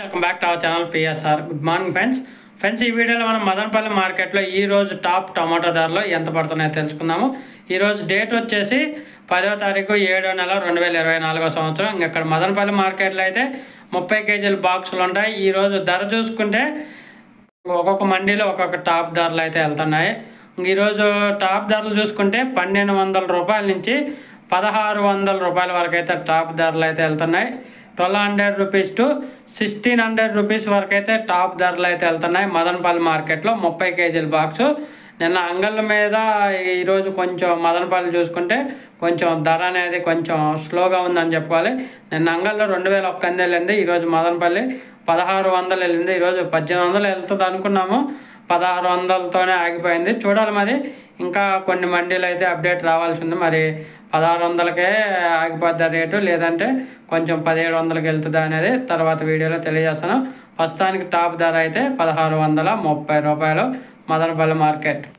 welcome back to our channel PSR good morning friends friends ఈ వీడియోలో మనం మదనపల్లి మార్కెట్లో ఈ రోజు టాప్ టమాటో ధరలు ఎంత పడుతున్నాయో తెలుసుకుందాము ఈ రోజు డేట్ వచ్చేసి పదో తారీఖు ఏడో నెల రెండు వేల ఇరవై నాలుగో సంవత్సరం ఇంక ఇక్కడ మదనపల్లి మార్కెట్లో అయితే ముప్పై కేజీల బాక్సులు ఉంటాయి ఈ రోజు ధర చూసుకుంటే ఒక్కొక్క మండీలో ఒక్కొక్క టాప్ ధరలు అయితే వెళ్తున్నాయి ఈరోజు టాప్ ధరలు చూసుకుంటే పన్నెండు వందల రూపాయల నుంచి పదహారు వందల రూపాయల వరకు అయితే టాప్ ధరలు అయితే వెళ్తున్నాయి twelve hundred rupees to sixteen hundred rupees వరకు అయితే టాప్ ధరలు అయితే వెళ్తున్నాయి మదనపల్లి మార్కెట్లో ముప్పై కేజీల బాక్సు నిన్న అంగళ్ళ మీద ఈరోజు కొంచెం మదనపల్లి చూసుకుంటే కొంచెం ధర అనేది కొంచెం స్లోగా ఉందని చెప్పుకోవాలి నిన్న అంగల్లో రెండు వేల ఒక్క వంద వెళ్ళింది ఈరోజు మదనపల్లి పదహారు వందలు వెళ్ళింది ఈరోజు పద్దెనిమిది వందలు వెళ్తుంది అనుకున్నాము పదహారు వందలతోనే ఆగిపోయింది చూడాలి మరి ఇంకా కొన్ని మండీలు అయితే అప్డేట్ రావాల్సి ఉంది మరి పదహారు వందలకే ఆగిపోద్ది రేటు లేదంటే కొంచెం పదిహేడు వందలకి వెళ్తుందా అనేది తర్వాత వీడియోలో తెలియజేస్తాను ప్రస్తుతానికి టాప్ ధర అయితే పదహారు వందల ముప్పై రూపాయలు మదనపల్లి మార్కెట్